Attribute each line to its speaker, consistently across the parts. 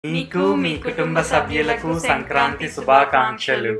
Speaker 1: మీకు మీ కుటుంబ సభ్యులకు సంక్రాంతి శుభాకాంక్షలు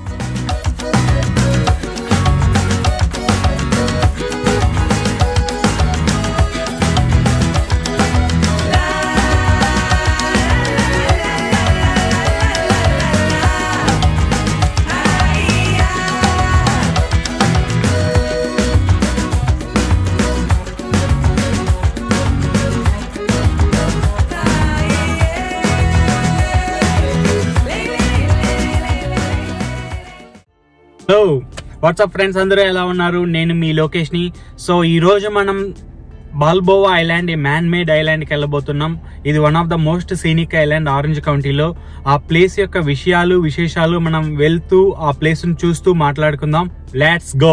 Speaker 2: హలో వాట్సాప్ ఫ్రెండ్స్ అందరూ ఎలా ఉన్నారు నేను మీ లోకేష్ ని సో ఈ రోజు మనం బాల్బోవా ఐలాండ్ ఈ మ్యాన్ మేడ్ ఐలాండ్ కి వెళ్ళబోతున్నాం ఇది one of the most scenic island Orange కౌంటీలో ఆ ప్లేస్ యొక్క విషయాలు విశేషాలు మనం వెళ్తూ ఆ ప్లేస్ ను చూస్తూ మాట్లాడుకుందాం లెట్స్ గో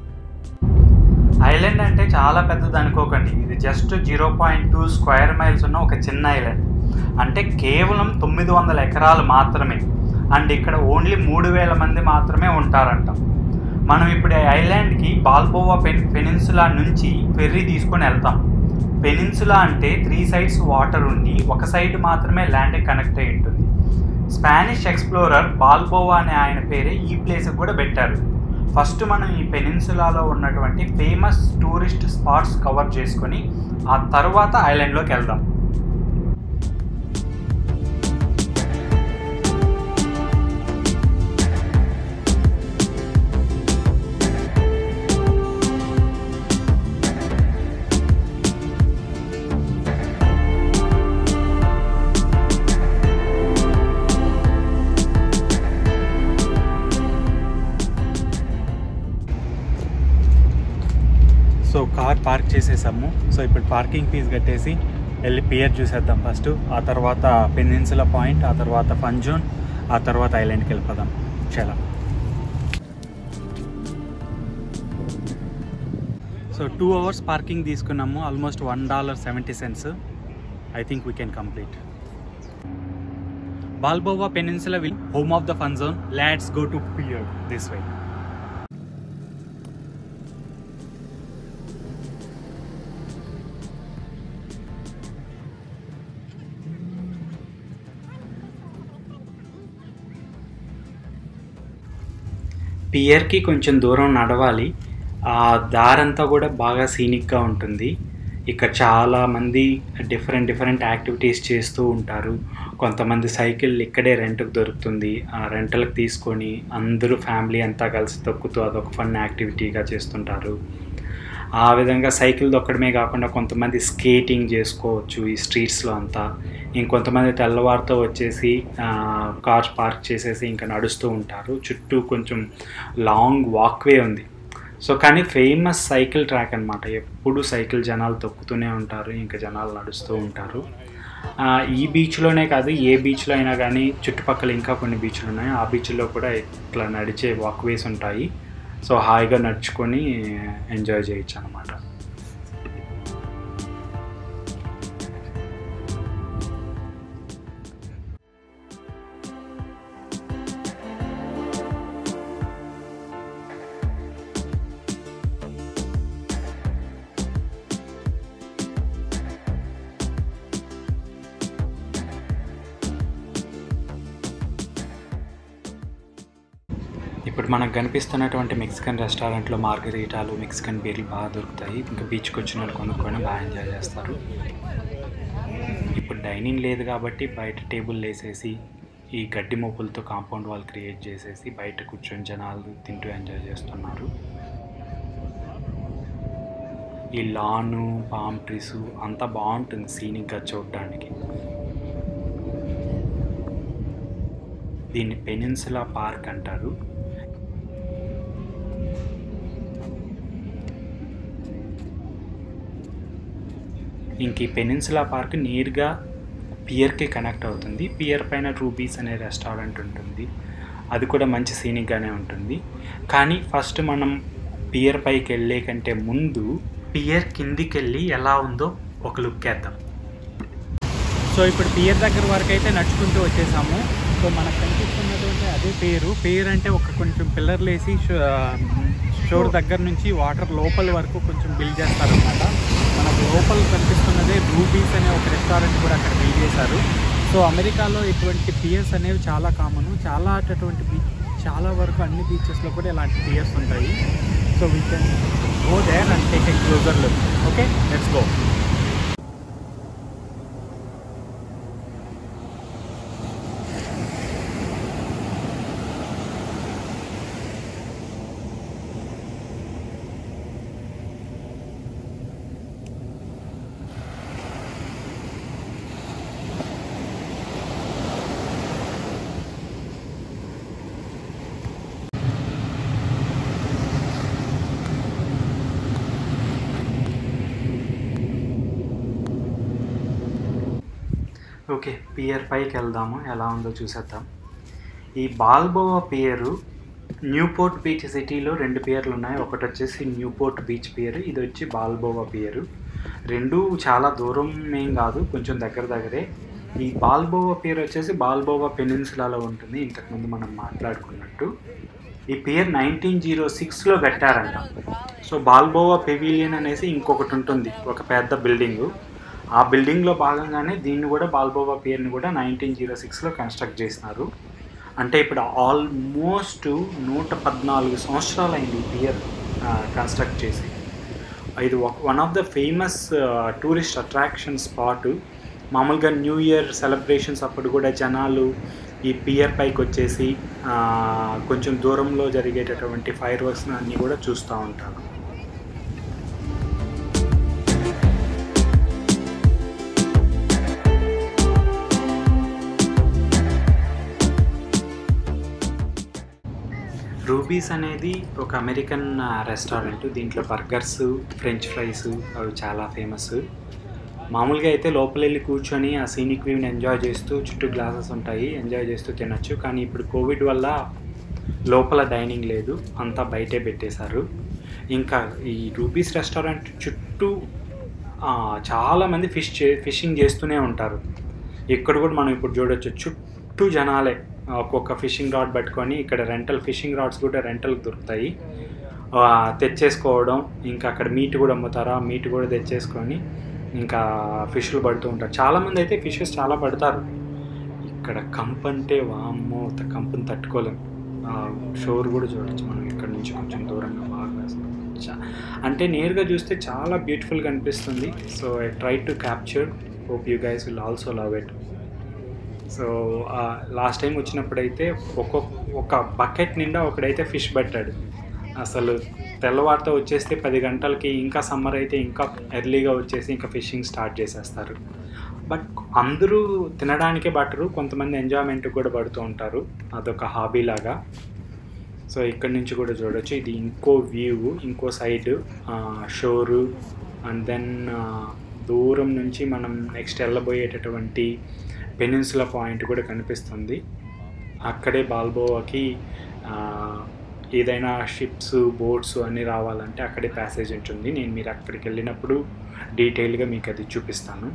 Speaker 2: ఐలాండ్ అంటే చాలా పెద్దది అనుకోకండి ఇది just zero point two square miles ఉన్న ఒక చిన్న ఐలాండ్ అంటే కేవలం తొమ్మిది వందల ఎకరాలు మాత్రమే అండ్ ఇక్కడ ఓన్లీ మూడు వేల మంది మాత్రమే ఉంటారంట మనం ఇప్పుడు ఈ ఐలాండ్కి బాల్బోవా పెన్ పెనిన్సులా నుంచి ఫెర్రీ తీసుకొని వెళ్తాం పెనిన్సులా అంటే త్రీ సైడ్స్ వాటర్ ఉండి ఒక సైడ్ మాత్రమే ల్యాండ్ కనెక్ట్ అయి ఉంటుంది స్పానిష్ ఎక్స్ప్లోరర్ బాల్బోవా అనే ఆయన పేరే ఈ ప్లేస్కి కూడా పెట్టారు ఫస్ట్ మనం ఈ పెనిన్సులాలో ఉన్నటువంటి ఫేమస్ టూరిస్ట్ స్పాట్స్ కవర్ చేసుకొని ఆ తర్వాత ఐలాండ్లోకి వెళ్దాం సో కార్ పార్క్ చేసేసాము సో ఇప్పుడు పార్కింగ్ ఫీజు కట్టేసి వెళ్ళి పియర్ చూసేద్దాం ఫస్ట్ ఆ తర్వాత పెనిన్సులా పాయింట్ ఆ తర్వాత ఫన్ జోన్ ఆ తర్వాత ఐలాండ్కి వెళ్ళిపోదాం చాలా సో టూ అవర్స్ పార్కింగ్ తీసుకున్నాము almost one dollar seventy cents I think we can complete Balboa peninsula will home of the fun zone let's go to pier this way పియర్కి కొంచెం దూరం నడవాలి ఆ దారంతా కూడా బాగా సీనిక్గా ఉంటుంది ఇక్కడ చాలా మంది డిఫరెంట్ డిఫరెంట్ యాక్టివిటీస్ చేస్తూ ఉంటారు కొంతమంది సైకిల్ ఇక్కడే రెంట్కి దొరుకుతుంది ఆ రెంటలకు తీసుకొని అందరూ ఫ్యామిలీ అంతా కలిసి తొక్కుతూ అదొక ఫన్ యాక్టివిటీగా చేస్తుంటారు ఆ విధంగా సైకిల్ దొక్కడమే కాకుండా కొంతమంది స్కేటింగ్ చేసుకోవచ్చు ఈ స్ట్రీట్స్లో అంతా ఇంకొంతమంది తెల్లవారితో వచ్చేసి కార్స్ పార్క్ చేసేసి ఇంకా నడుస్తూ ఉంటారు చుట్టూ కొంచెం లాంగ్ వాక్వే ఉంది సో కానీ ఫేమస్ సైకిల్ ట్రాక్ అనమాట ఎప్పుడు సైకిల్ జనాలు తొక్కుతూనే ఉంటారు ఇంకా జనాలు నడుస్తూ ఉంటారు ఆ, ఈ బీచ్లోనే కాదు ఏ బీచ్లో అయినా కానీ చుట్టుపక్కల ఇంకా కొన్ని బీచ్లు ఉన్నాయి ఆ బీచ్లో కూడా ఇట్లా నడిచే వాక్వేస్ ఉంటాయి సో హాయిగా నడుచుకొని ఎంజాయ్ చేయొచ్చు అనమాట ఇప్పుడు మనకు కనిపిస్తున్నటువంటి మెక్సికన్ రెస్టారెంట్లో మార్గరీటాలు మెక్సికన్ బీర్లు బాగా దొరుకుతాయి ఇంకా బీచ్కి వచ్చిన వాళ్ళు కొనుక్కొని బాగా ఎంజాయ్ చేస్తారు ఇప్పుడు డైనింగ్ లేదు కాబట్టి బయట టేబుల్ వేసేసి ఈ గడ్డి మోపులతో కాంపౌండ్ వాల్ క్రియేట్ చేసేసి బయట కూర్చొని జనాలు తింటూ ఎంజాయ్ చేస్తున్నారు ఈ లాను పామ్ ట్రీస్ అంతా బాగుంటుంది సీనిక్గా చూడడానికి దీన్ని పెనిన్సులా పార్క్ అంటారు ఇంక ఈ పెనిన్సులా పార్క్ నేరుగా పియర్కి కనెక్ట్ అవుతుంది పియర్ పైన రూబీస్ అనే రెస్టారెంట్ ఉంటుంది అది కూడా మంచి సీనిక్గానే ఉంటుంది కానీ ఫస్ట్ మనం పియర్ పైకి వెళ్ళే కంటే ముందు పియర్ కిందికి వెళ్ళి ఎలా ఉందో ఒక లుక్ వేద్దాం సో ఇప్పుడు పియర్ దగ్గర వరకు అయితే నడుచుకుంటూ వచ్చేసాము సో మనకు కనిపిస్తున్నటువంటి అదే పేరు పేరు అంటే ఒక కొంచెం పిల్లర్లు వేసి షోర్ దగ్గర నుంచి వాటర్ లోపల వరకు కొంచెం బిల్డ్ చేస్తారనమాట మనకు లోపల కనిపిస్తున్నదే రూబీస్ అనే ఒక రెస్టారెంట్ కూడా అక్కడ బిల్డ్ చేశారు సో సో అమెరికాలో ఇటువంటి పియర్స్ అనేవి చాలా కామన్ చాలా అటువంటి బీచ్ చాలా వరకు అన్ని బీచెస్లో కూడా ఇలాంటి పియర్స్ ఉంటాయి so we can go there and take a closer look okay let's go okay pier పైకి వెళ్దాము ఎలా ఉందో చూసేద్దాం ఈ బాల్బోవా పియరు న్యూపోర్ట్ బీచ్ సిటీలో రెండు పియర్లు ఉన్నాయి ఒకటి వచ్చేసి న్యూపోర్ట్ బీచ్ పియర్ ఇది వచ్చి బాల్బోవా పియరు రెండు చాలా దూరం ఏం కాదు కొంచెం దగ్గర దగ్గరే ఈ బాల్బోవా పియర్ వచ్చేసి బాల్బోవా పెనిన్సులాలో ఉంటుంది ఇంతకుముందు మనం మాట్లాడుకున్నట్టు ఈ పియర్ నైన్టీన్ జీరో సిక్స్లో కట్టారంట సో బాల్బోవా పెవిలియన్ అనేసి ఇంకొకటి ఉంటుంది ఒక పెద్ద బిల్డింగు ఆ బిల్డింగ్లో భాగంగానే దీన్ని కూడా బాల్బోవా పియర్ని కూడా నైన్టీన్ జీరో సిక్స్లో కన్స్ట్రక్ట్ చేసినారు అంటే ఇప్పుడు ఆల్మోస్ట్ నూట పద్నాలుగు సంవత్సరాలు అయింది ఈ పియర్ కన్స్ట్రక్ట్ చేసి ఇది one of the famous tourist attraction spot మామూలుగా న్యూ ఇయర్ సెలబ్రేషన్స్ అప్పుడు కూడా జనాలు ఈ పియర్ పైకి వచ్చేసి ఆ, కొంచెం దూరంలో జరిగేటటువంటి ఫైర్ వర్క్స్ అన్నీ కూడా చూస్తూ ఉంటారు రూబీస్ అనేది ఒక అమెరికన్ రెస్టారెంట్ దీంట్లో బర్గర్స్ ఫ్రెంచ్ ఫ్రైస్ అవి చాలా ఫేమస్ మామూలుగా అయితే లోపల వెళ్ళి కూర్చొని ఆ సీనిక్ వ్యూని ఎంజాయ్ చేస్తూ చుట్టూ గ్లాసెస్ ఉంటాయి ఎంజాయ్ చేస్తూ తినొచ్చు కానీ ఇప్పుడు కోవిడ్ వల్ల లోపల డైనింగ్ లేదు అంతా బయటే పెట్టేశారు ఇంకా ఈ రూబీస్ రెస్టారెంట్ చుట్టూ ఆ, చాలామంది ఫిష్ చే ఫిషింగ్ చేస్తూనే ఉంటారు ఇక్కడ కూడా మనం ఇప్పుడు చూడొచ్చు చుట్టూ జనాలే ఒక్కొక్క ఫిషింగ్ రాడ్ పట్టుకొని ఇక్కడ రెంటల్ ఫిషింగ్ రాడ్స్ కూడా రెంటల్కి దొరుకుతాయి ఆ, తెచ్చేసుకోవడం ఇంకా అక్కడ మీట్ కూడా అమ్ముతారు ఆ మీట్ కూడా తెచ్చేసుకొని ఇంకా ఫిష్లు పడుతూ ఉంటారు చాలామంది అయితే ఫిషెస్ చాలా పడతారు ఇక్కడ కంప్ అంటే వామ్మో త- కంపుని తట్టుకోలేం షోర్ కూడా చూడొచ్చు మనం ఇక్కడ నుంచి కొంచెం దూరంగా బాగా చా- అంటే నేరుగా చూస్తే చాలా బ్యూటిఫుల్గా అనిపిస్తుంది so I try to capture hope you guys will also love it so last time వచ్చినప్పుడైతే ఒక్కొక్క ఒక బకెట్ నిండా ఒకడైతే ఫిష్ పట్టాడు అసలు తెల్లవారితో వచ్చేస్తే పది గంటలకి ఇంకా సమ్మర్ అయితే ఇంకా ఎర్లీగా వచ్చేసి ఇంకా ఫిషింగ్ స్టార్ట్ చేసేస్తారు బట్ అందరూ తినడానికే పట్టరు కొంతమంది ఎంజాయ్మెంట్ కూడా పడుతూ ఉంటారు అదొక హాబీ లాగా సో ఇక్కడ నుంచి కూడా చూడొచ్చు ఇది ఇంకో వ్యూ ఇంకో సైడ్ షోరు అండ్ దెన్ దూరం నుంచి మనం నెక్స్ట్ వెళ్ళబోయేటటువంటి పెనిన్సులా పాయింట్ కూడా కనిపిస్తుంది అక్కడే బాల్బోవాకి ఆ, ఏదైనా షిప్స్ బోట్స్ అన్నీ రావాలంటే అక్కడే ప్యాసేజ్ ఉంటుంది నేను మీరు అక్కడికి వెళ్ళినప్పుడు డీటెయిల్గా మీకు అది చూపిస్తాను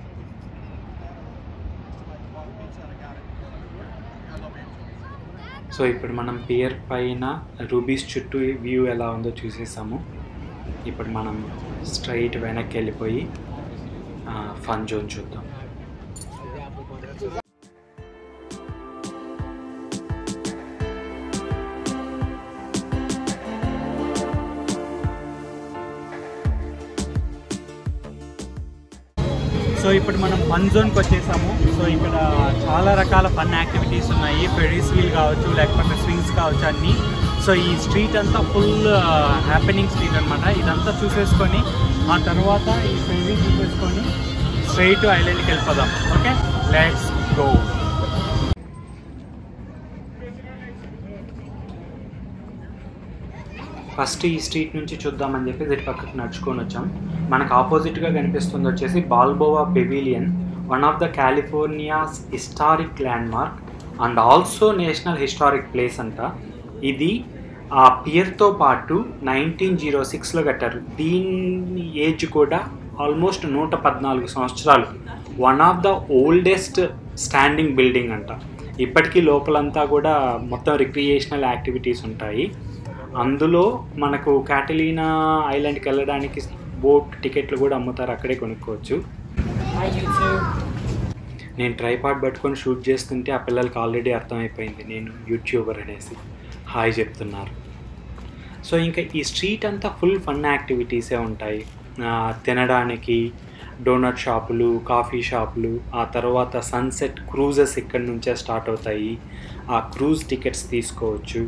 Speaker 2: సో ఇప్పుడు మనం పియర్ పైన రూబీస్ చుట్టూ వ్యూ ఎలా ఉందో చూసేసాము ఇప్పుడు మనం స్ట్రైట్ వెనక్కి వెళ్ళిపోయి ఫన్ జోన్ చూద్దాం సో ఇప్పుడు మనం ఫన్ జోన్కి వచ్చేసాము సో ఇక్కడ చాలా రకాల ఫన్ యాక్టివిటీస్ ఉన్నాయి ఫెరీస్ వీల్ కావచ్చు లేకపోతే స్వింగ్స్ కావచ్చు అన్నీ సో ఈ స్ట్రీట్ అంతా ఫుల్ హ్యాపెనింగ్ స్ట్రీట్ అనమాట ఇదంతా చూసేసుకొని ఆ తర్వాత ఈ ఫెరీ చూసేసుకొని స్ట్రైట్ ఐలాండ్కి వెళ్ళిపోదాం ఓకే లెట్స్ గో ఫస్ట్ ఈ స్ట్రీట్ నుంచి చూద్దామని చెప్పి ఇటు పక్కకి నడుచుకొని వచ్చాం మనకు ఆపోజిట్గా కనిపిస్తుంది వచ్చేసి Balboa pavilion one of the California's historic landmark and also national historic place అంట ఇది ఆ పియర్తో పాటు నైన్టీన్ జీరో సిక్స్లో కట్టారు దీని ఏజ్ కూడా ఆల్మోస్ట్ నూట పద్నాలుగు సంవత్సరాలు one of the oldest standing building అంట ఇప్పటికీ లోపలంతా కూడా మొత్తం రిక్రియేషనల్ యాక్టివిటీస్ ఉంటాయి అందులో మనకు క్యాటలీనా ఐలాండ్కి వెళ్ళడానికి బోట్ టికెట్లు కూడా అమ్ముతారు అక్కడే కొనుక్కోవచ్చు నేను ట్రైపాడ్ పట్టుకొని షూట్ చేస్తుంటే ఆ పిల్లలకి ఆల్రెడీ అర్థమైపోయింది నేను యూట్యూబర్ అనేసి హాయ్ చెప్తున్నారు సో ఇంకా ఈ స్ట్రీట్ అంతా ఫుల్ ఫన్ యాక్టివిటీసే ఉంటాయి ఆ, తినడానికి డోనట్ షాపులు కాఫీ షాపులు ఆ తర్వాత సన్సెట్ క్రూజెస్ ఇక్కడ నుంచే స్టార్ట్ అవుతాయి ఆ క్రూజ్ టికెట్స్ తీసుకోవచ్చు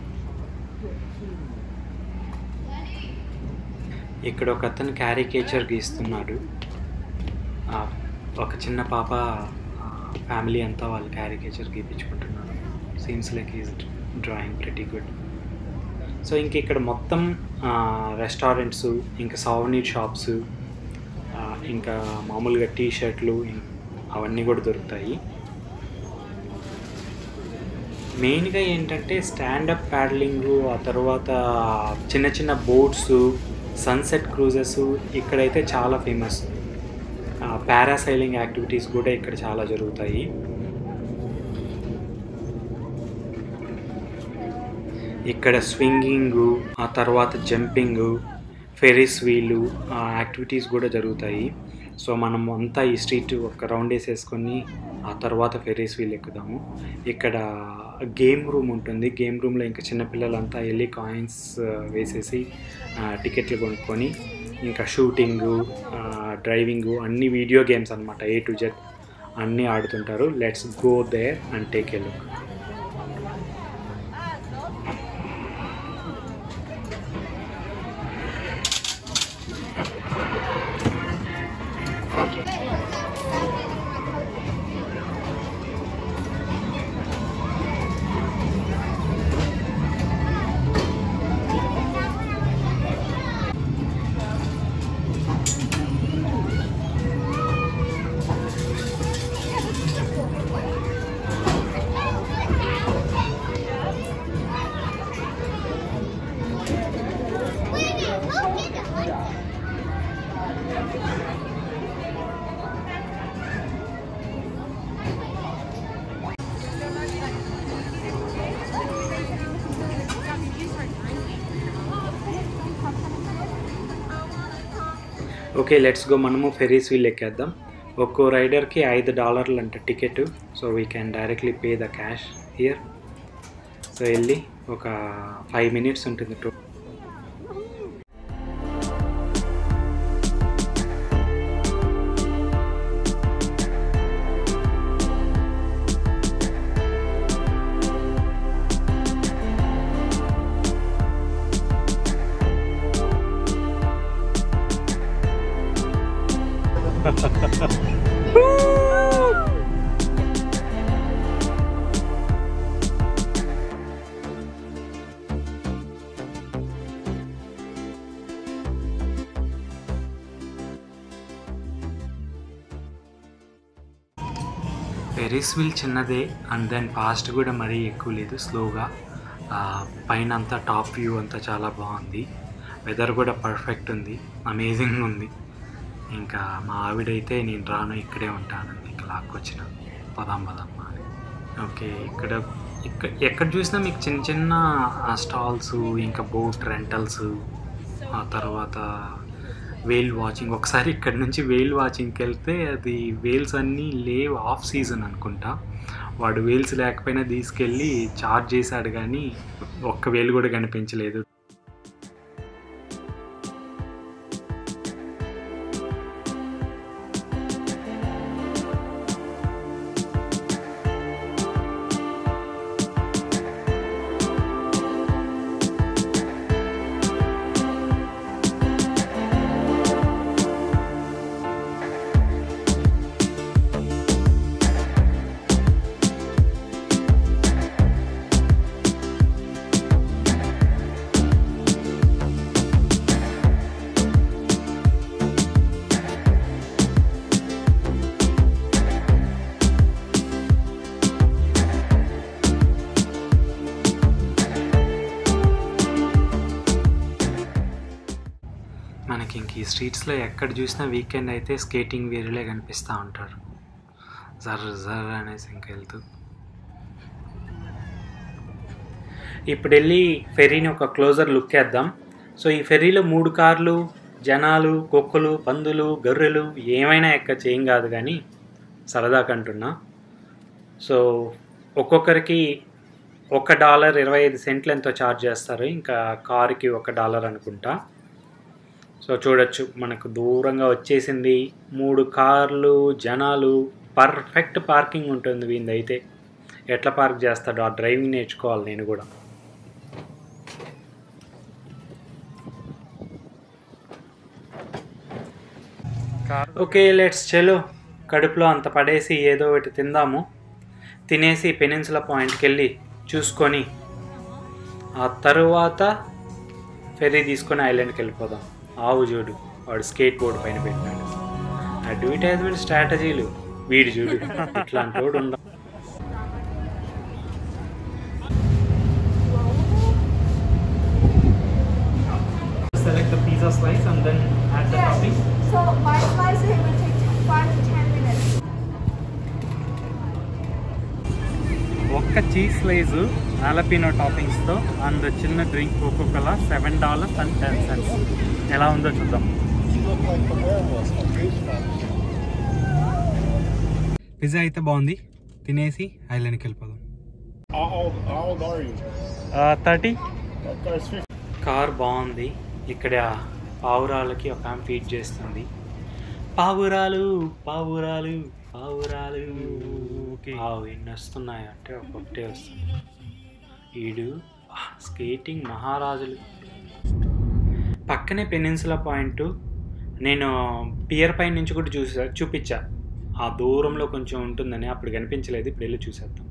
Speaker 2: ఇక్కడ ఒక అతను క్యారికేచర్ గీస్తున్నాడు ఆ, ఒక చిన్న పాప ఫ్యామిలీ అంతా వాళ్ళు క్యారికేచర్ గీపించుకుంటున్నారు seems like is drawing pretty good so ఇంక ఇక్కడ మొత్తం రెస్టారెంట్స్ ఇంకా సౌవనీర్ షాప్స్ ఇంకా మామూలుగా టీ షర్ట్లు అవన్నీ కూడా దొరుకుతాయి మెయిన్గా ఏంటంటే స్టాండప్ ప్యాడ్లింగ్ ఆ తర్వాత చిన్న చిన్న బోట్స్ సన్సెట్ క్రూజెస్ ఇక్కడైతే చాలా ఫేమస్ పారాసైలింగ్ యాక్టివిటీస్ కూడా ఇక్కడ చాలా జరుగుతాయి ఇక్కడ స్వింగింగ్ ఆ తర్వాత జంపింగ్ ఫెరిస్ వీలు యాక్టివిటీస్ కూడా జరుగుతాయి సో మనం అంతా ఈ స్ట్రీట్ ఒక రౌండ్ వేసేసుకొని ఆ తర్వాత ఫెరీస్ వీల్ ఎక్కుదాము ఇక్కడ గేమ్ రూమ్ ఉంటుంది గేమ్ రూమ్లో ఇంకా చిన్నపిల్లలంతా వెళ్ళి కాయిన్స్ వేసేసి ఆ, టికెట్లు కొనుక్కొని ఇంకా షూటింగు డ్రైవింగు అన్ని వీడియో గేమ్స్ అనమాట ఏ టు జెడ్ అన్నీ ఆడుతుంటారు let's go there and take a look okay let's go మనము ఫెరీస్ వీల్ ఎక్కేద్దాం ఒక్కో రైడర్కి ఐదు డాలర్లు అంట ticket so we can directly pay the cash here so వెళ్ళి ఒక ఫైవ్ మినిట్స్ ఉంటుంది టూ ఫెరిస్ వీల్ చిన్నదే అండ్ దెన్ ఫాస్ట్ కూడా మరీ ఎక్కువ లేదు స్లోగా పైన అంతా టాప్ వ్యూ అంతా చాలా బాగుంది వెదర్ కూడా పర్ఫెక్ట్ ఉంది అమేజింగ్ ఉంది ఇంకా మా ఆవిడైతే నేను రాను ఇక్కడే ఉంటాను ఇంకా లాక్కొచ్చిన పదాం పదమ్మ అని ఓకే ఇక్కడ ఇక్కడ ఎక్కడ చూసినా మీకు చిన్న చిన్న స్టాల్స్ ఇంకా బోట్ రెంటల్స్ ఆ తర్వాత వేల్ వాచింగ్ ఒకసారి ఇక్కడ నుంచి వేల్ వాచింగ్కి వెళ్తే అది వేల్స్ అన్నీ లేవు ఆఫ్ సీజన్ అనుకుంటా వాడు వేల్స్ లేకపోయినా తీసుకెళ్ళి చార్జ్ చేశాడు కానీ ఒక్క వేలు కూడా కనిపించలేదు మనకి ఇంక ఈ స్ట్రీట్స్లో ఎక్కడ చూసినా వీకెండ్ అయితే స్కేటింగ్ వేరులే కనిపిస్తూ ఉంటారు జర్ర జర్ర అనేసి ఇంక వెళ్తూ ఇప్పుడు వెళ్ళి ఫెర్రీని ఒక క్లోజర్ లుక్ వేద్దాం సో ఈ ఫెర్రీలో మూడు కార్లు జనాలు కుక్కలు పందులు గొర్రెలు ఏమైనా ఎక్కచ్చు ఏం కాదు కానీ సరదాకంటున్నా సో ఒక్కొక్కరికి ఒక డాలర్ ఇరవై ఐదు సెంట్లు ఎంతో ఛార్జ్ చేస్తారు ఇంకా కారుకి ఒక డాలర్ అనుకుంటా సో చూడొచ్చు మనకు దూరంగా వచ్చేసింది మూడు కార్లు జనాలు పర్ఫెక్ట్ పార్కింగ్ ఉంటుంది వీందైతే ఎట్లా పార్క్ చేస్తాడో ఆ డ్రైవింగ్ నేర్చుకోవాలి నేను కూడా ఓకే లెట్స్ చెలో కడుపులో అంత పడేసి ఏదో ఒకటి తిందాము తినేసి పెనిన్సుల పాయింట్కి వెళ్ళి చూసుకొని ఆ తరువాత ఫెర్రీ తీసుకొని ఐలాండ్కి వెళ్ళిపోదాం ఆవు చూడు వాడు స్కేట్ బోర్డు పైన పెట్టినాడు అడ్వర్టైజ్మెంట్ స్ట్రాటజీలు వీడు చూడు ఇట్లాంటి వాడు ఉండ Select the pizza slice and then add the
Speaker 3: Yes.
Speaker 2: topping.
Speaker 3: So my slice it would take five to ten minutes.
Speaker 2: ఒక్క చీజ్ స్లైజ్ ఆలపినో టాపింగ్స్తో అండ్ చిన్న drink Coca Cola seven dollars and ten cents ఎలా ఉందో చూద్దాం pizza అయితే బాగుంది తినేసి ఐలాండ్కి వెళ్ళిపోదాం
Speaker 4: How old, how old are you?
Speaker 2: Thirty
Speaker 4: That guy's 50.
Speaker 2: Car బాగుంది ఇక్కడ పావురాలకి ఒక ఆమె ఫీడ్ చేస్తుంది పావురాలు పావురాలు పావురాలు ఆవు ఎన్ని వస్తున్నాయి అంటే ఒక్కొక్కటే వస్తుంది ఈడు ఆ, స్కేటింగ్ మహారాజులు పక్కనే పెనిన్సులా పాయింట్ నేను పియర్ పైన నుంచి కూడా చూసా చూపించా ఆ దూరంలో కొంచెం ఉంటుందని అప్పుడు కనిపించలేదు ఇప్పుడు వెళ్ళి చూసేద్దాం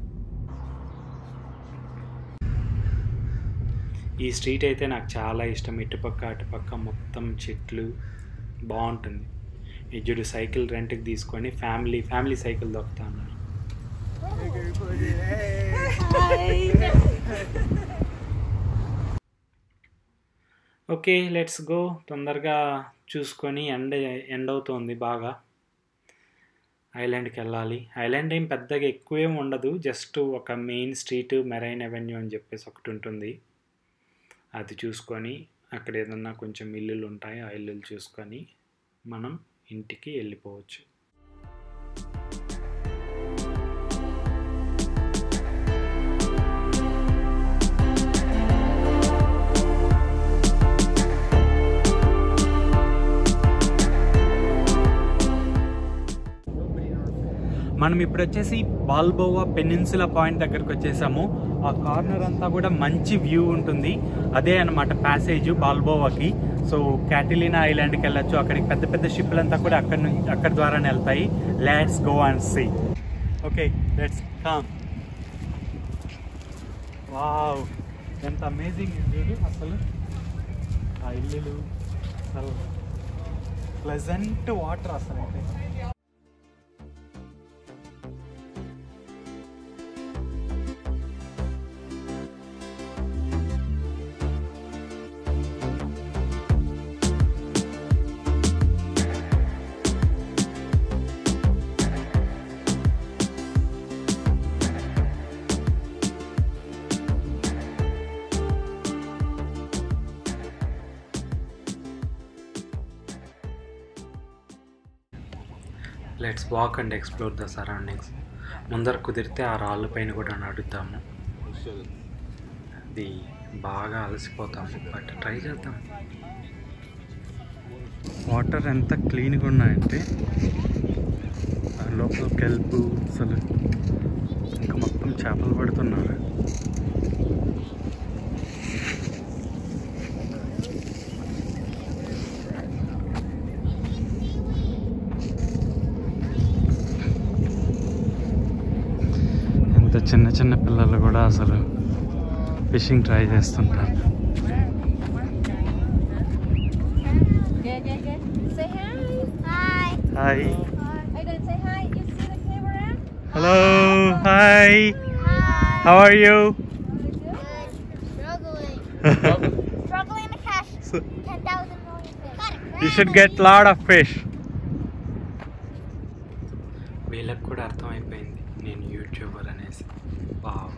Speaker 2: ఈ స్ట్రీట్ అయితే నాకు చాలా ఇష్టం ఇటుపక్క అటుపక్క మొత్తం చెట్లు బాగుంటుంది ఇజ్జుడు సైకిల్ రెంట్కి తీసుకొని ఫ్యామిలీ ఫ్యామిలీ సైకిల్ దొక్కుతా ఉన్నారు ఓకే లెట్స్ గో తొందరగా చూసుకొని ఎండ ఎండ్ అవుతోంది బాగా ఐలాండ్కి వెళ్ళాలి ఐలాండ్ ఏం పెద్దగా ఎక్కువేం ఉండదు జస్ట్ ఒక మెయిన్ స్ట్రీట్ మెరైన్ అవెన్యూ అని చెప్పేసి ఒకటి ఉంటుంది అది చూసుకొని అక్కడ ఏదన్నా కొంచెం ఇల్లులు ఉంటాయి ఆ ఇల్లులు చూసుకొని మనం ఇంటికి వెళ్ళిపోవచ్చు మనం ఇప్పుడు వచ్చేసి బాల్బోవా పెనిన్సులా పాయింట్ దగ్గరకు వచ్చేసాము ఆ కార్నర్ అంతా కూడా మంచి వ్యూ ఉంటుంది అదే అన్నమాట ప్యాసేజ్ బాల్బోవాకి సో క్యాటిలినా ఐలాండ్కి వెళ్ళొచ్చు అక్కడికి పెద్ద పెద్ద షిప్లంతా కూడా అక్కడ నుంచి అక్కడ ద్వారానే వెళ్తాయి let's go and see okay let's come wow ఎంత అమేజింగ్ ఇది అసలు ఆ ఇల్లులు అసలు ప్లెజెంట్ వాటర్ అసలు అయితే let's walk and explore the surroundings ముందర కుదిరితే ఆ రాళ్ళ పైన కూడా నడుద్దాము అది బాగా అలసిపోతాము బట్ ట్రై చేద్దాం వాటర్ ఎంత క్లీన్గా ఉన్నాయంటే ఆ లోపల కెల్పు అసలు ఇంకా మొత్తం చేపలు పడుతున్నారు ఎంత చిన్న చిన్న పిల్లలు కూడా అసలు ఫిషింగ్ ట్రై చేస్తుంటారు
Speaker 3: Good, good, good. Say hi. Hi.
Speaker 2: Hi
Speaker 3: I didn't say hi. You see the camera?
Speaker 2: Hello hi
Speaker 3: Hi.
Speaker 2: How are you
Speaker 3: Struggling. Struggling to catch 10,000 million fish.
Speaker 2: You should get lot of fish వీళ్ళకి కూడా అర్థమైపోయింది నేను YouTuber అనేసి wow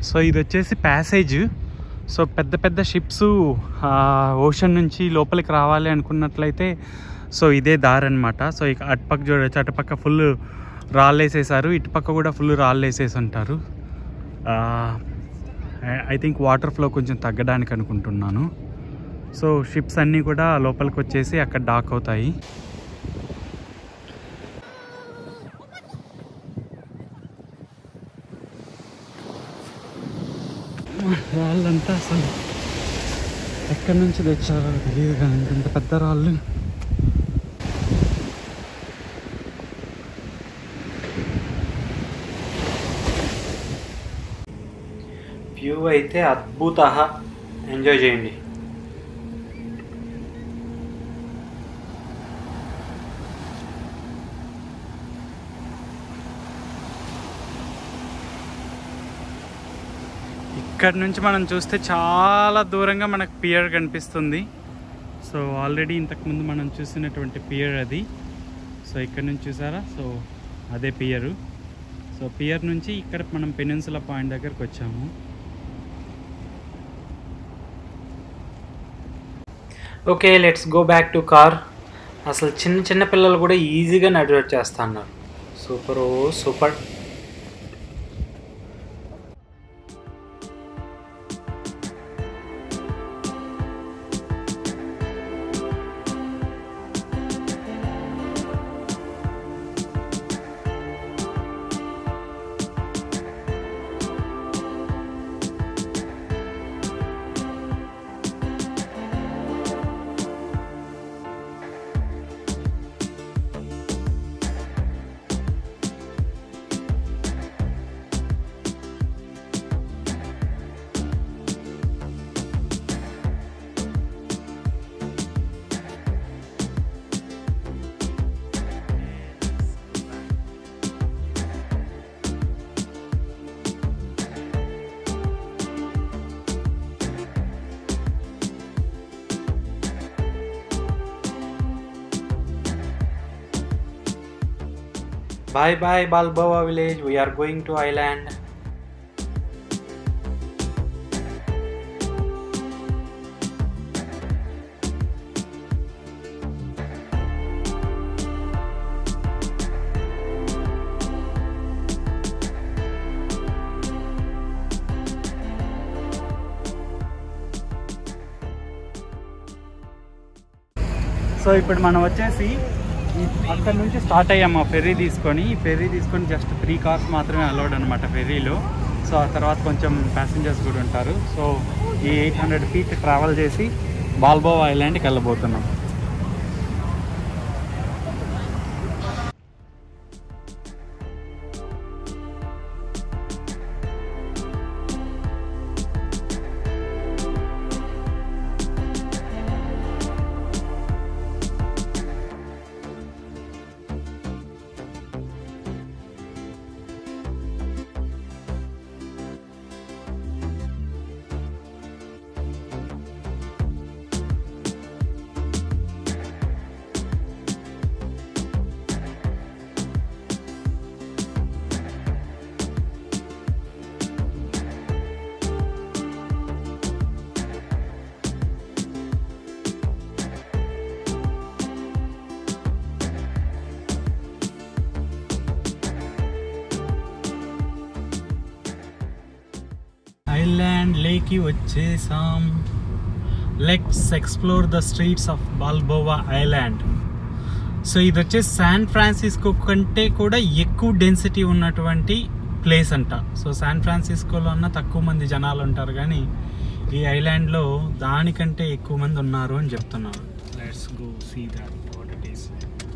Speaker 2: so ఇది వచ్చేసి passage so పెద్ద పెద్ద ships ocean నుంచి లోపలికి రావాలి అనుకున్నట్లయితే సో ఇదే దారి అనమాట సో ఇక అటుపక్క చూడొచ్చు అటుపక్క ఫుల్ రాళ్ళు వేసేసారు ఇటుపక్క కూడా ఫుల్ రాళ్ళు వేసేసి ఉంటారు ఐ థింక్ వాటర్ ఫ్లో కొంచెం తగ్గడానికి అనుకుంటున్నాను సో షిప్స్ అన్నీ కూడా లోపలికి వచ్చేసి అక్కడ డాక్ అవుతాయి రాళ్ళంతా అసలు ఎక్కడి నుంచి తెచ్చారో తెలియదు కానీ ఇంత పెద్ద రాళ్ళు వ్యూ అయితే అద్భుత ఎంజాయ్ చేయండి ఇక్కడ నుంచి మనం చూస్తే చాలా దూరంగా మనకు పియర్ కనిపిస్తుంది సో ఆల్రెడీ ఇంతకుముందు మనం చూసినటువంటి పియర్ అది సో ఇక్కడ నుంచి చూసారా సో అదే పియరు సో పియర్ నుంచి ఇక్కడ మనం పెనిన్సులా పాయింట్ దగ్గరకు వచ్చాము okay let's go back to car అసలు చిన్న చిన్న పిల్లలు కూడా ఈజీగా నడిచొచ్చేస్తా అన్నారు super oh super Bye bye Balboa village. We are going to island. So ఇప్పుడు మనం వచ్చేసి అక్కడ నుంచి స్టార్ట్ అయ్యాము ఆ ఫెర్రీ తీసుకొని ఈ ఫెర్రీ తీసుకొని జస్ట్ త్రీ కార్స్ మాత్రమే అలౌడ్ అనమాట ఫెర్రీలో సో ఆ తర్వాత కొంచెం ప్యాసింజర్స్ కూడా ఉంటారు సో ఈ ఎయిట్ హండ్రెడ్ ఫీట్ ట్రావెల్ చేసి బాల్బోవా ఐలాండ్కి వెళ్ళబోతున్నాం ఐలాండ్ లేకి వచ్చేసాం let's explore the streets of Balboa island so ఇది వచ్చేసి శాన్ ఫ్రాన్సిస్కో కంటే కూడా ఎక్కువ డెన్సిటీ ఉన్నటువంటి ప్లేస్ అంట సో శాన్ ఫ్రాన్సిస్కోలో అన్న తక్కువ మంది జనాలు ఉంటారు కానీ ఈ ఐలాండ్లో దానికంటే ఎక్కువ మంది ఉన్నారు అని చెప్తున్నారు let's go see that what it is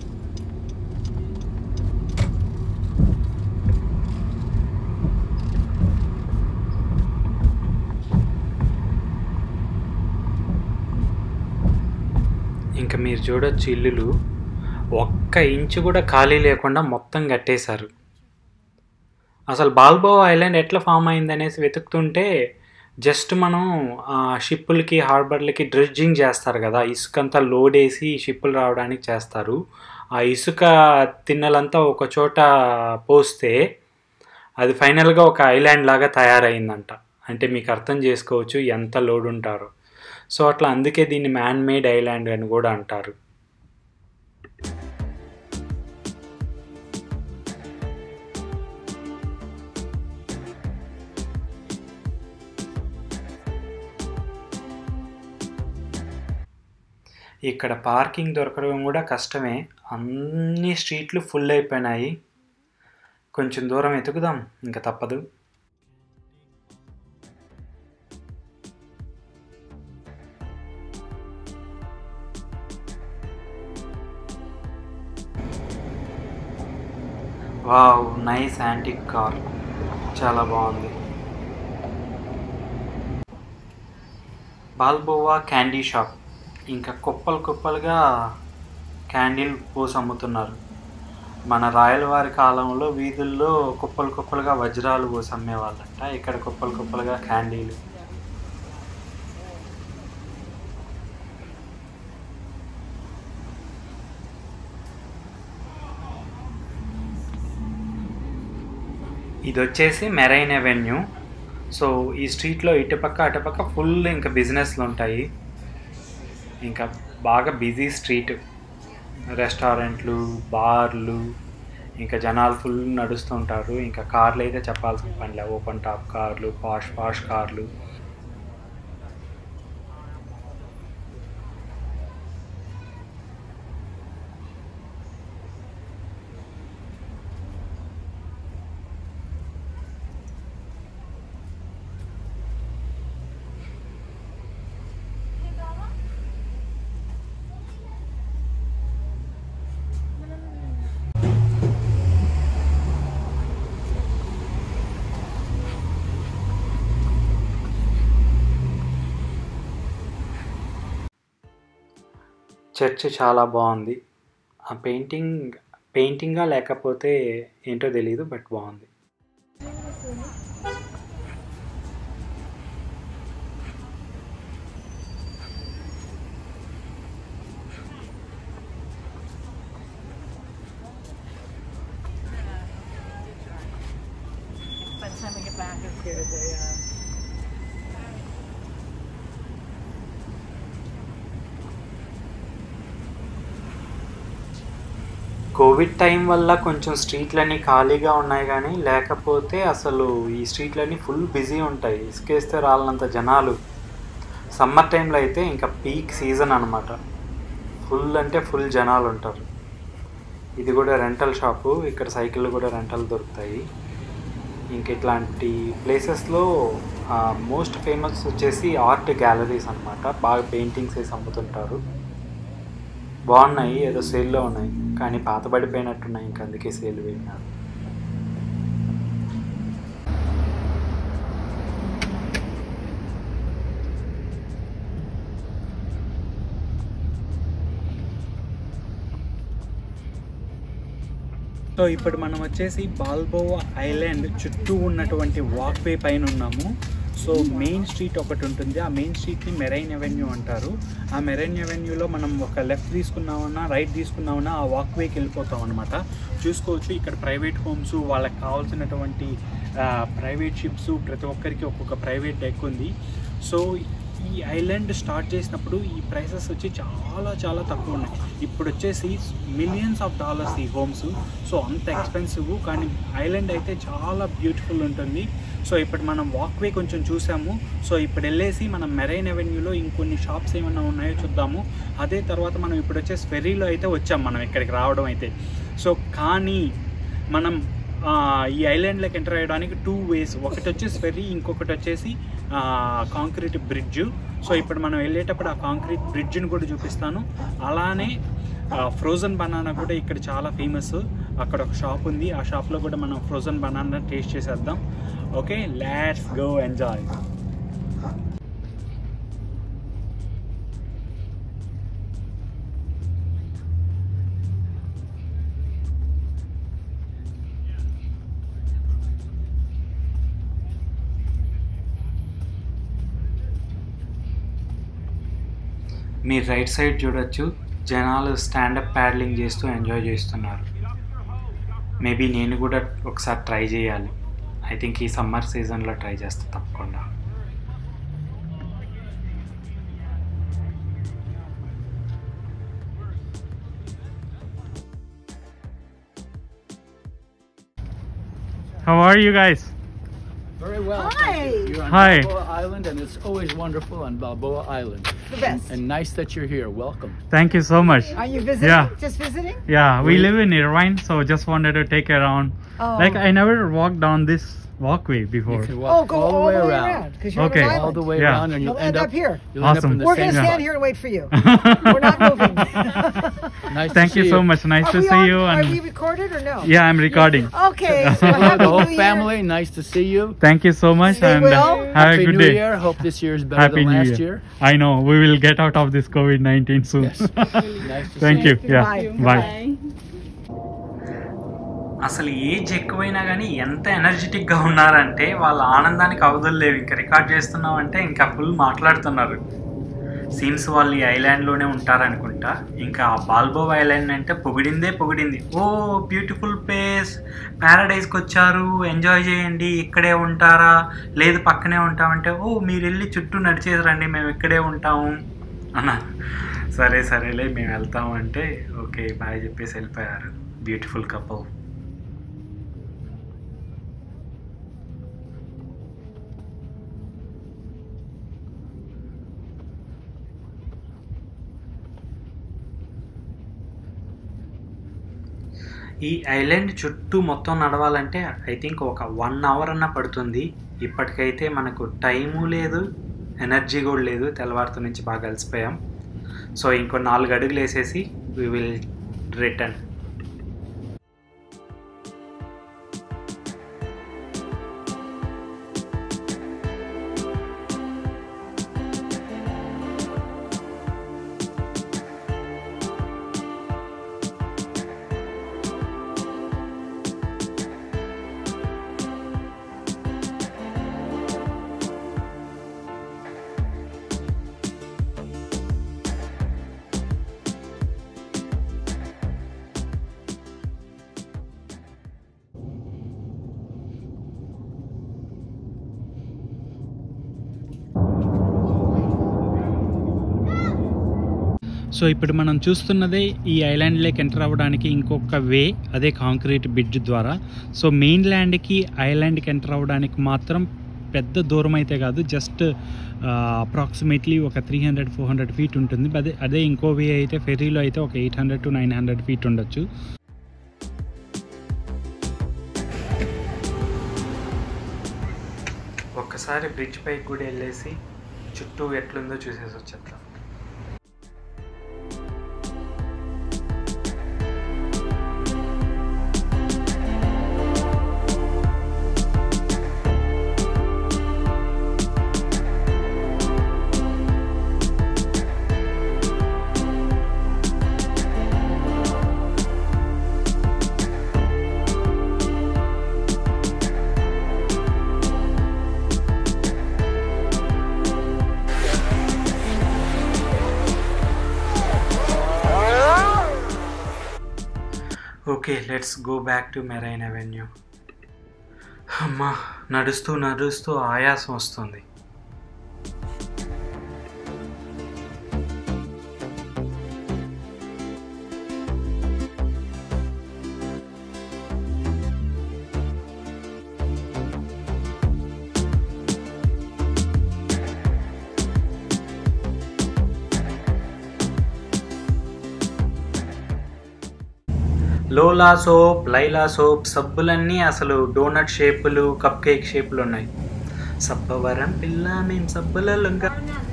Speaker 2: ఇంకా మీరు చూడొచ్చు ఇల్లులు ఒక్క ఇంచు కూడా ఖాళీ లేకుండా మొత్తం కట్టేశారు అసలు బాల్బోవా ఐలాండ్ ఎట్లా ఫామ్ అయింది అనేసి వెతుకుతుంటే జస్ట్ మనం ఆ షిప్పులకి హార్బర్లకి డ్రెడ్జింగ్ చేస్తారు కదా ఇసుకంతా లోడ్ వేసి షిప్పులు రావడానికి చేస్తారు ఆ ఇసుక తిన్నలంతా ఒక చోట పోస్తే అది ఫైనల్గా ఒక ఐలాండ్ లాగా తయారైందంట అంటే మీకు అర్థం చేసుకోవచ్చు ఎంత లోడ్ ఉంటారో సో అట్లా అందుకే దీన్ని మ్యాన్ మేడ్ ఐలాండ్ అని కూడా అంటారు ఇక్కడ పార్కింగ్ దొరకడం కూడా కష్టమే అన్ని స్ట్రీట్లు ఫుల్ అయిపోయినాయి కొంచెం దూరం ఎతుకుదాం ఇంకా తప్పదు వావ్ నైస్ యాంటిక్ కార్ చాలా బాగుంది బాల్బోవా క్యాండీ షాప్ ఇంకా కుప్పలు కుప్పలుగా క్యాండిల్ పోసి అమ్ముతున్నారు మన రాయల వారి కాలంలో వీధుల్లో కుప్పలు కుప్పలుగా వజ్రాలు పోసి అమ్మేవాళ్ళంట ఇక్కడ కుప్పలు కుప్పలుగా క్యాండీలు ఇది వచ్చేసి మెరైన్ అవెన్యూ సో ఈ స్ట్రీట్లో ఇటుపక్క అటుపక్క ఫుల్ ఇంకా బిజినెస్లు ఉంటాయి ఇంకా బాగా బిజీ స్ట్రీట్ రెస్టారెంట్లు బార్లు ఇంకా జనాలు ఫుల్ నడుస్తుంటారు ఇంకా కార్లు అయితే చెప్పాల్సిన పనిలే ఓపెన్ టాప్ కార్లు పాష్ పాష్ కార్లు చర్చ్ చాలా బాగుంది ఆ పెయింటింగ్ పెయింటింగా లేకపోతే ఏంటో తెలియదు బట్ బాగుంది
Speaker 5: By the time we get back, it's good. They, uh,
Speaker 2: Covid time వల్ల కొంచెం స్ట్రీట్లన్నీ ఖాళీగా ఉన్నాయి కానీ లేకపోతే అసలు ఈ స్ట్రీట్లన్నీ ఫుల్ బిజీ ఉంటాయి ఇసుకేస్తే రాలనంత జనాలు సమ్మర్ టైంలో అయితే ఇంకా పీక్ సీజన్ అనమాట ఫుల్ అంటే ఫుల్ జనాలు ఉంటారు ఇది కూడా రెంటల్ షాపు ఇక్కడ సైకిళ్ళు కూడా రెంటల్ దొరుకుతాయి ఇంక ఇట్లాంటి ప్లేసెస్లో మోస్ట్ ఫేమస్ వచ్చేసి ఆర్ట్ గ్యాలరీస్ అనమాట బాగా పెయింటింగ్స్ వేసి అమ్ముతుంటారు బాగున్నాయి ఏదో సేల్లో ఉన్నాయి కానీ పాతబడిపోయినట్టున్నాయి ఇంక అందుకే సేల్ పెట్టినారు సో ఇప్పుడు మనం వచ్చేసి బాల్బోవా ఐలాండ్ చుట్టూ ఉన్నటువంటి వాక్వే పైన ఉన్నాము సో మెయిన్ స్ట్రీట్ ఒకటి ఉంటుంది ఆ మెయిన్ స్ట్రీట్ని మెరైన్ అవెన్యూ అంటారు ఆ మెరైన్ అవెన్యూలో మనం ఒక లెఫ్ట్ తీసుకున్నామన్నా రైట్ తీసుకున్నామన్నా ఆ వాక్వేకి వెళ్ళిపోతాం అనమాట చూసుకోవచ్చు ఇక్కడ ప్రైవేట్ హోమ్స్ వాళ్ళకి కావాల్సినటువంటి ప్రైవేట్ షిప్స్ ప్రతి ఒక్కరికి ఒక్కొక్క ప్రైవేట్ డెక్ ఉంది సో ఈ ఐలాండ్ స్టార్ట్ చేసినప్పుడు ఈ ప్రైసెస్ వచ్చి చాలా చాలా తక్కువ ఉన్నాయి ఇప్పుడు వచ్చేసి మిలియన్స్ ఆఫ్ డాలర్స్ ఈ హోమ్స్ సో అంత ఎక్స్పెన్సివ్ కానీ ఐలాండ్ అయితే చాలా బ్యూటిఫుల్ ఉంటుంది సో ఇప్పుడు మనం వాక్వే కొంచెం చూసాము సో ఇప్పుడు వెళ్ళేసి మనం మెరైన్ అవెన్యూలో ఇంకొన్ని షాప్స్ ఏమైనా ఉన్నాయో చూద్దాము అదే తర్వాత మనం ఇప్పుడు వచ్చేసి ఫెరీలో అయితే వచ్చాం మనం ఇక్కడికి రావడం అయితే సో కానీ మనం ఆ, ఈ ఐలాండ్లోకి ఎంటర్ అయ్యడానికి టూ వేస్ ఒకటి వచ్చేసి ఫెర్రీ ఇంకొకటి వచ్చేసి కాంక్రీట్ బ్రిడ్జ్ సో ఇప్పుడు మనం వెళ్ళేటప్పుడు ఆ కాంక్రీట్ బ్రిడ్జ్ని కూడా చూపిస్తాను అలానే ఫ్రోజన్ బనానా కూడా ఇక్కడ చాలా ఫేమస్ అక్కడ ఒక షాప్ ఉంది ఆ షాప్లో కూడా మనం ఫ్రోజన్ బనానా టేస్ట్ చేసేద్దాం ఓకే లెట్స్ గో ఎంజాయ్ మీరు రైట్ సైడ్ చూడొచ్చు జనాలు స్టాండప్ ప్యాడ్లింగ్ చేస్తూ ఎంజాయ్ చేస్తున్నారు మేబీ నేను కూడా ఒకసారి ట్రై చేయాలి ఐ థింక్ ఈ సమ్మర్ సీజన్లో ట్రై చేస్తా తప్పకుండా How are you guys?
Speaker 5: Very well.
Speaker 3: Hi.
Speaker 5: thank you. You're on
Speaker 2: Hi.
Speaker 5: Balboa Island, and it's always wonderful on Balboa Island.
Speaker 6: The best.
Speaker 5: And nice that you're here. Welcome.
Speaker 2: Thank you so much.
Speaker 6: Are you visiting?
Speaker 2: Yeah.
Speaker 6: Just visiting?
Speaker 2: Yeah, we live in Irvine, so just wanted to take around.
Speaker 6: Oh.
Speaker 2: Like I never walked down this walkway
Speaker 5: You
Speaker 2: before.
Speaker 5: can
Speaker 6: Oh,
Speaker 5: walk
Speaker 6: go
Speaker 5: all the way around.
Speaker 6: Because you're
Speaker 2: Okay.
Speaker 6: on an
Speaker 5: All
Speaker 6: island.
Speaker 5: the way
Speaker 2: Yeah.
Speaker 5: around, and you'll
Speaker 6: You'll end up here.
Speaker 5: You'll end up
Speaker 2: Awesome.
Speaker 5: in the
Speaker 6: We're
Speaker 5: same
Speaker 6: going to
Speaker 2: Yeah.
Speaker 6: stand
Speaker 5: spot.
Speaker 6: here and wait for you. We're not moving.
Speaker 5: Nice to
Speaker 2: Thank you
Speaker 5: see
Speaker 2: so much. Nice
Speaker 6: Are
Speaker 2: to
Speaker 6: we
Speaker 2: see
Speaker 6: on-
Speaker 2: you.
Speaker 6: Are
Speaker 2: And
Speaker 6: we recorded or no?
Speaker 2: yeah, I'm recording.
Speaker 6: Okay. So
Speaker 5: Hello,
Speaker 6: happy
Speaker 5: the whole
Speaker 6: New Year.
Speaker 5: family. Nice to see you.
Speaker 2: Thank you so much,
Speaker 6: Stay
Speaker 2: and
Speaker 6: well.
Speaker 2: uh, have
Speaker 5: Happy
Speaker 2: a good
Speaker 5: New
Speaker 2: day.
Speaker 5: Year. Hope this year is better
Speaker 2: Happy
Speaker 5: than
Speaker 2: New
Speaker 5: last
Speaker 2: Year.
Speaker 5: year.
Speaker 2: I know we will get out of this COVID 19 soon.
Speaker 5: Yes. Nice to
Speaker 2: Thank
Speaker 5: see
Speaker 2: you. Yeah.
Speaker 6: Bye.
Speaker 2: Bye.
Speaker 1: అసలు age ఎక్కువైనా కానీ ఎంత ఎనర్జెటిక్గా ఉన్నారంటే వాళ్ళ ఆనందానికి అవధులు లేవు ఇంకా రికార్డ్ చేస్తున్నాం అంటే ఇంకా ఫుల్ మాట్లాడుతున్నారు సీమ్స్ వాళ్ళు ఈ ఐలాండ్లోనే ఉంటారనుకుంటా ఇంకా బాల్బోవ్ ఐలాండ్ అంటే పొగిడిందే పొగిడింది ఓ బ్యూటిఫుల్ ప్లేస్ ప్యారడైజ్కి వచ్చారు ఎంజాయ్ చేయండి ఇక్కడే ఉంటారా లేదు పక్కనే ఉంటామంటే ఓ మీరు వెళ్ళి చుట్టూ నడిచేసి రండి మేము ఇక్కడే ఉంటాము అన్నారు సరే సరేలే మేము వెళ్తాము అంటే ఓకే బాయ్ చెప్పేసి వెళ్ళిపోయారు బ్యూటిఫుల్ కపుల్ ఈ ఐలాండ్ చుట్టూ మొత్తం నడవాలంటే ఐ థింక్ ఒక వన్ అవర్ అన్న పడుతుంది ఇప్పటికైతే మనకు టైము లేదు ఎనర్జీ కూడా లేదు తెల్లవారితో నుంచి బాగా కలిసిపోయాం సో ఇంకో నాలుగు అడుగులు వేసేసి వి విల్ రిటర్న్
Speaker 2: సో ఇప్పుడు మనం చూస్తున్నదే ఈ ఐలాండ్ లేక్ ఎంటర్ అవ్వడానికి ఇంకొక వే అదే కాంక్రీట్ బ్రిడ్జ్ ద్వారా సో మెయిన్ ల్యాండ్కి ఐలాండ్కి ఎంటర్ అవ్వడానికి మాత్రం పెద్ద దూరం అయితే కాదు జస్ట్ అప్రాక్సిమేట్లీ ఒక three hundred four hundred feet ఉంటుంది అదే అదే ఇంకో వే అయితే ఫెరీలో అయితే ఒక eight hundred to nine hundred feet ఉండొచ్చు
Speaker 1: ఒక్కసారి బ్రిడ్జ్ పైకి కూడా వెళ్ళేసి చుట్టూ ఎట్లుందో చూసేసి వచ్చేద్దాం okay let's go back to marine avenue అమ్మా నడుస్తూ నడుస్తూ ఆయాసం వస్తుంది లోలా సోప్ లైలా సోప్ సబ్బులన్నీ అసలు డోనట్ షేపులు కప్ కేక్ షేపులు ఉన్నాయి సబ్బవరం పిల్ల మేము సబ్బులలో ఇంకా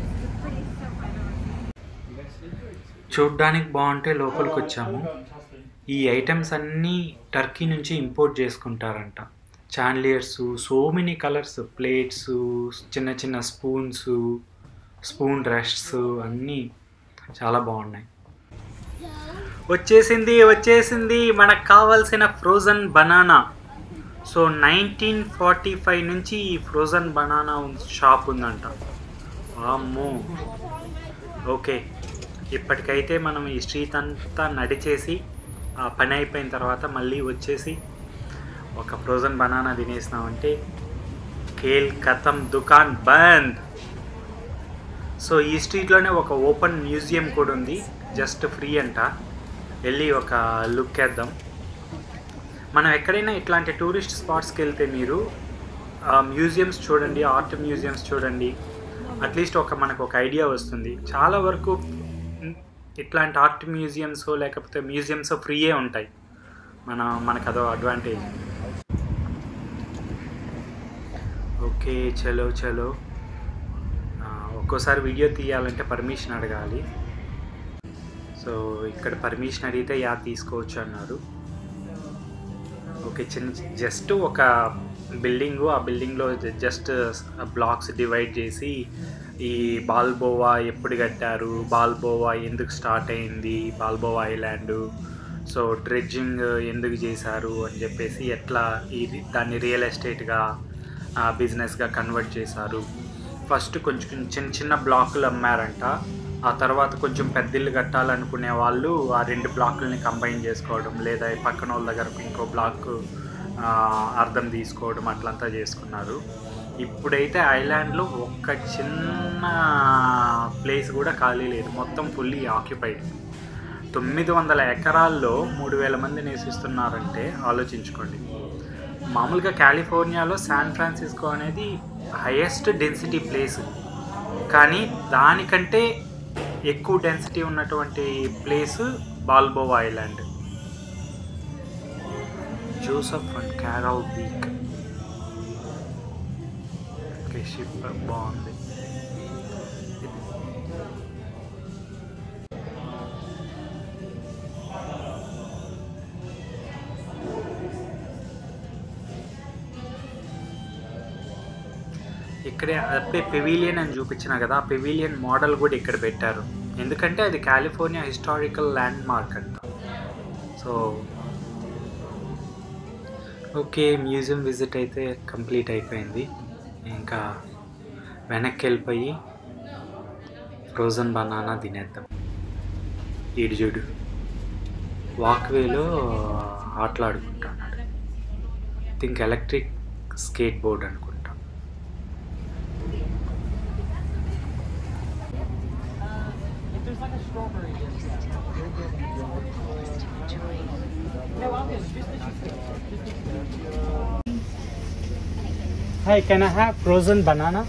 Speaker 1: చూడ్డానికి బాగుంటే లోపలికి వచ్చాము ఈ ఐటమ్స్ అన్నీ టర్కీ నుంచి ఇంపోర్ట్ చేసుకుంటారంట chandeliers so many colours plates చిన్న చిన్న స్పూన్స్ స్పూన్ రెస్ట్స్ అన్నీ చాలా బాగున్నాయి వచ్చేసింది వచ్చేసింది మనకు కావాల్సిన frozen banana so nineteen forty five నుంచి ఈ ఫ్రోజన్ బనానా షాప్ ఉందంట అమ్మో ఓకే ఇప్పటికైతే మనం ఈ స్ట్రీట్ అంతా నడిచేసి ఆ పని అయిపోయిన తర్వాత మళ్ళీ వచ్చేసి ఒక ఫ్రోజన్ బనానా తినేసినామంటే కేల్ కథం దుకాన్ బంద్ సో ఈ స్ట్రీట్లోనే ఒక ఓపెన్ మ్యూజియం కూడా ఉంది జస్ట్ ఫ్రీ అంట వెళ్ళి ఒక లుక్ వేద్దాం
Speaker 2: మనం ఎక్కడైనా ఇట్లాంటి టూరిస్ట్ స్పాట్స్కి వెళ్తే మీరు మ్యూజియంస్ చూడండి ఆర్ట్ మ్యూజియంస్ చూడండి అట్లీస్ట్ ఒక మనకు ఒక ఐడియా వస్తుంది చాలా వరకు మ్, ఇట్లాంటి ఆర్ట్ మ్యూజియంస్ లేకపోతే మ్యూజియంస్ ఫ్రీయే ఉంటాయి మన మనకు అదో అడ్వాంటేజ్ ఓకే చలో చలో ఆ, ఒక్కోసారి వీడియో తీయాలంటే పర్మిషన్ అడగాలి సో ఇక్కడ పర్మిషన్ అడిగితే యా తీసుకోవచ్చు అన్నారు ఓకే చిన్న జస్ట్ ఒక బిల్డింగు ఆ బిల్డింగ్లో జస్ట్ బ్లాక్స్ డివైడ్ చేసి ఈ బాల్బోవా ఎప్పుడు కట్టారు బాల్బోవా ఎందుకు స్టార్ట్ అయింది బాల్బోవా ఐలాండ్ సో డ్రెడ్జింగ్ ఎందుకు చేశారు అని చెప్పేసి ఎట్లా ఇది దాన్ని రియల్ ఎస్టేట్గా బిజినెస్గా కన్వర్ట్ చేశారు ఫస్ట్ కొంచెం చిన్న చిన్న బ్లాకులు అమ్మారంట ఆ తర్వాత కొంచెం పెద్ద ఇల్లు కట్టాలనుకునే వాళ్ళు ఆ రెండు బ్లాకుల్ని కంబైన్ చేసుకోవడం లేదా ఈ పక్కన వాళ్ళ దగ్గర ఇంకో బ్లాక్ ఆ, అర్థం తీసుకోవడం అట్లంతా చేసుకున్నారు ఇప్పుడైతే ఐలాండ్లో ఒక్క చిన్న ప్లేస్ కూడా ఖాళీ లేదు మొత్తం ఫుల్లీ ఆక్యుపైడ్ తొమ్మిది వందల ఎకరాల్లో మూడు వేల మంది నివసిస్తున్నారంటే ఆలోచించుకోండి మామూలుగా కాలిఫోర్నియాలో శాన్ ఫ్రాన్సిస్కో అనేది హైయెస్ట్ డెన్సిటీ ప్లేస్ కానీ దానికంటే ఎక్కువ డెన్సిటీ ఉన్నటువంటి place Balboa island Joseph and Carol Beek ship బాగుంది ఇక్కడే అప్పుడే పెవిలియన్ అని చూపించిన కదా ఆ పెవిలియన్ మోడల్ కూడా ఇక్కడ పెట్టారు ఎందుకంటే అది కాలిఫోర్నియా హిస్టారికల్ ల్యాండ్ మార్క్ అంట సో ఓకే మ్యూజియం విజిట్ అయితే కంప్లీట్ అయిపోయింది ఇంకా వెనక్కి వెళ్ళిపోయి ఫ్రోజన్ బనానా తినేద్దాం ఈడు చూడు వాక్వేలో ఆటలాడుకుంటున్నాడు థింక్ ఎలక్ట్రిక్ స్కేట్ బోర్డ్ అనుకుంటా Hi, can I have frozen banana?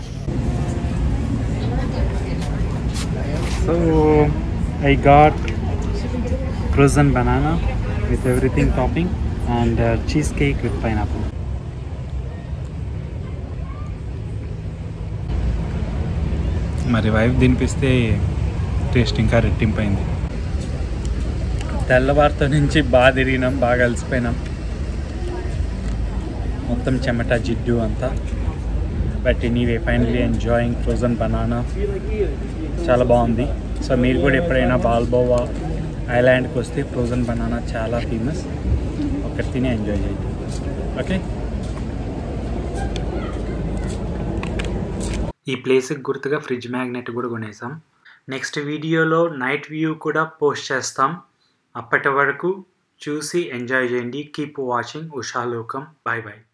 Speaker 2: So I got frozen banana with everything topping and uh, cheesecake with pineapple. మరి వైఫ్ తినిపిస్తే టేస్ట్ ఇంకా రెట్టింపైంది తెల్లవారితో నుంచి బాగా తిరిగినాం బాగా అలసిపోయినాం మొత్తం చెమట జిడ్డు అంతా but anyway finally enjoying frozen banana చాలా బాగుంది సో మీరు కూడా ఎప్పుడైనా బాల్బోవా ఐలాండ్కి వస్తే ఫ్రోజన్ బనానా చాలా ఫేమస్ ఒకటి తిని ఎంజాయ్ చేయండి ఓకే ఈ ప్లేస్కి గుర్తుగా ఫ్రిడ్జ్ మ్యాగ్నెట్ కూడా కొనేసాం నెక్స్ట్ వీడియోలో నైట్ వ్యూ కూడా పోస్ట్ చేస్తాం అప్పటి వరకు చూసి ఎంజాయ్ చేయండి keep watching Ushalokam bye bye